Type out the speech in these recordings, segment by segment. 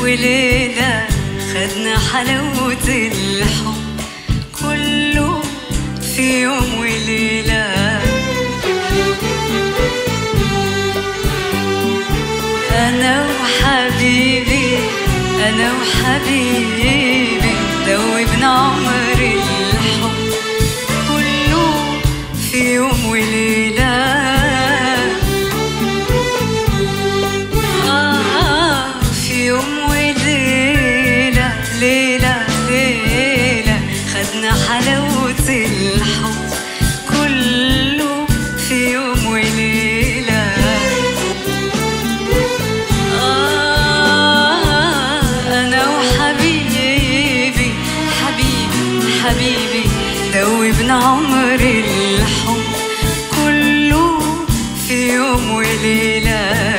وليلة خدنا حلاوة الحب كله في يوم وليلة أنا وحبيبي أنا وحبيبي دوبنا عمر الحب كله في يوم وليلة آه في يوم وليلة ليلة ليلة خدنا حلاوة الحب كله في يوم وليلة آه أنا وحبيبي حبيبي حبيبي دوبنا عمر الحب كله في يوم وليلة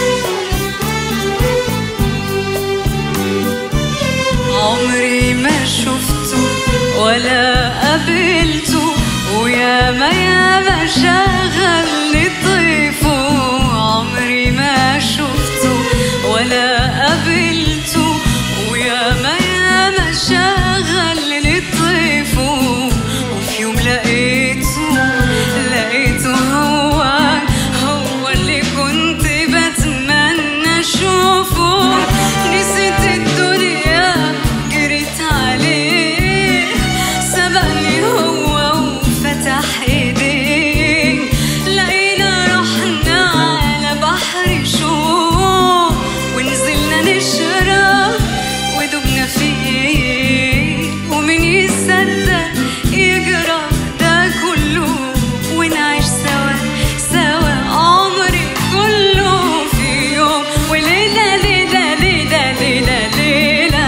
عمري ما شفته ولا قابلته ويا ما يا ما شغلني طيفه عمري ما شفته ولا قابلته ويا ما يا ما شغلني طيفه وفي يوم لقيته لقيته هو هو اللي كنت بتمنى اشوفه نسيت الدنيا جريت عليه سبقني هو وفتح ايديه لقينا رحنا على بحر شوق ونزلنا نشرب ودوبنا فيه ومن يصدق يجرى ده كله ونعيش سوا سوا عمري كله في يوم وليلة ليلة ليلة ليلة ليلة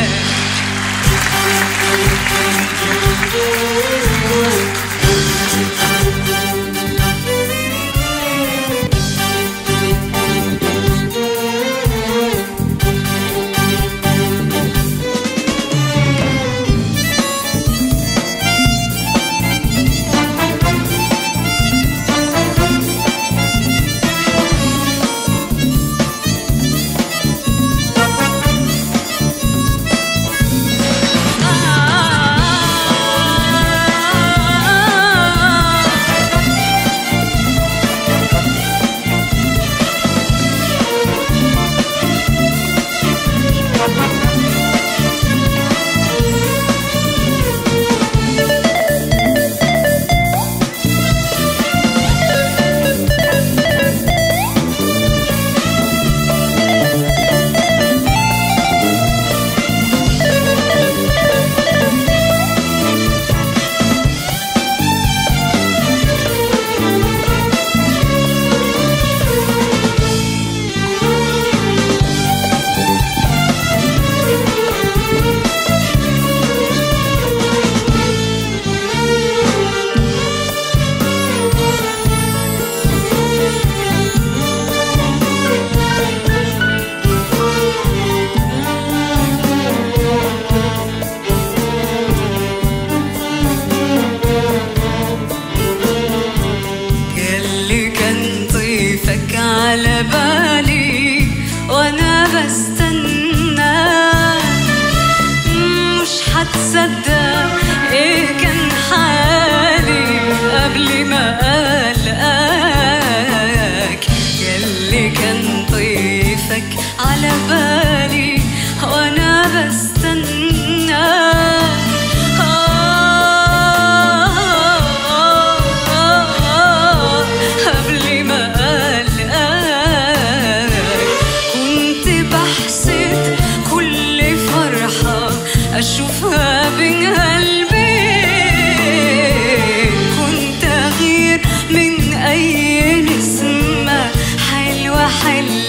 ياللي كان طيفك على بالي وانا بستنى مش هتصدق ايه كان حالي قبل ما قلقك ياللي كان طيفك على بالي وانا بستنى قبل ما قلقك كنت بحسد كل فرحة أشوفها بين قلبي كنت أغير من أي نسمة حلوة حلوة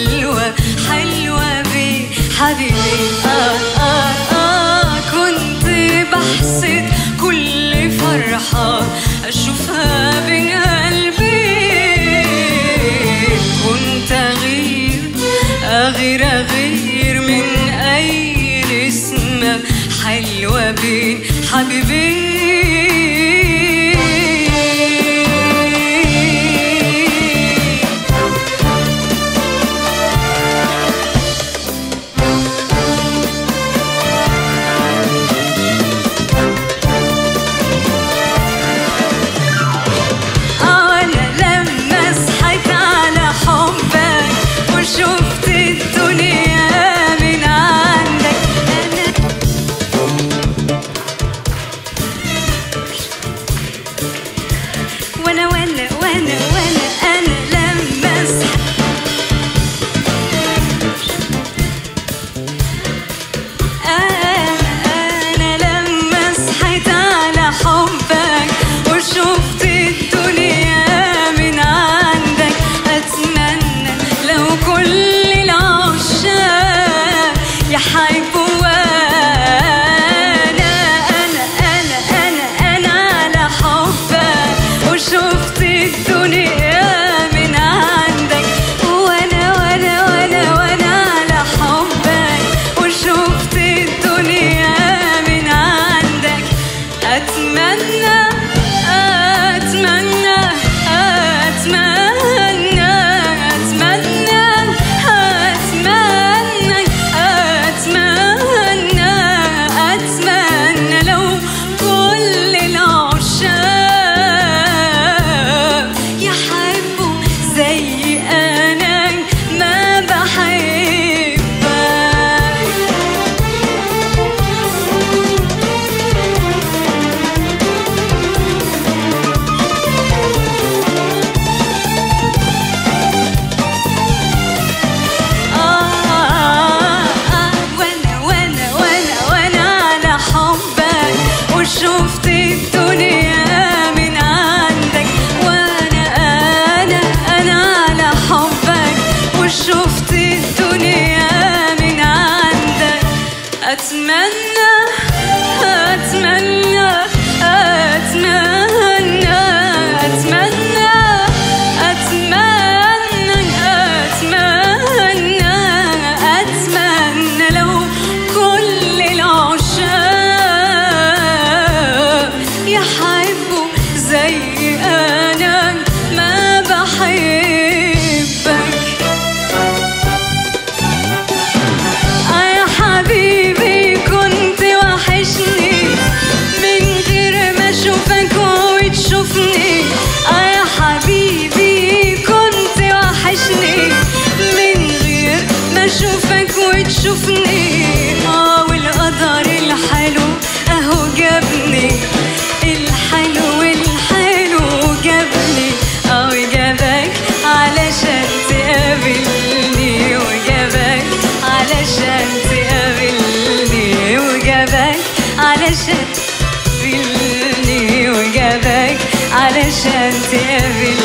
نتقابل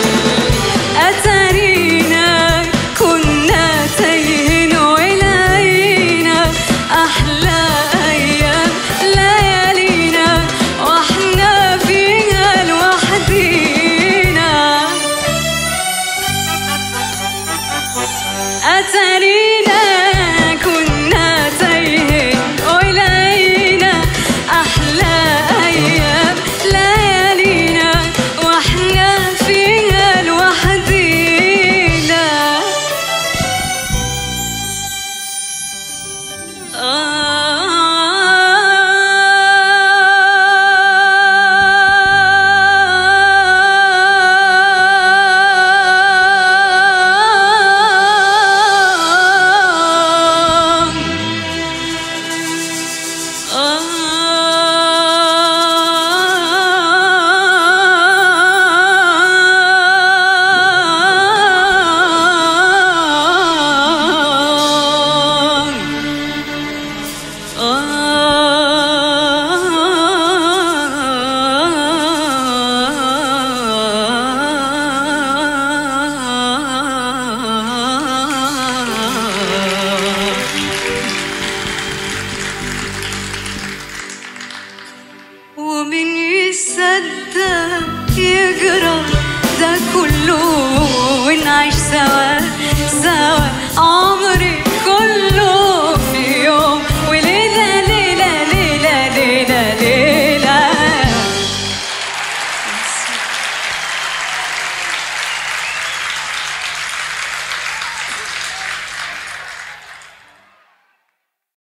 أتارينا كنا تايهين ولقينا أحلى أيام ليالينا وإحنا فيها لوحدينا أتارينا كنا تايهين ولقينا أحلى أيام ليالينا وإحنا فيها لوحدينا ومن يصدق يجرى ده كله ونعيش سوا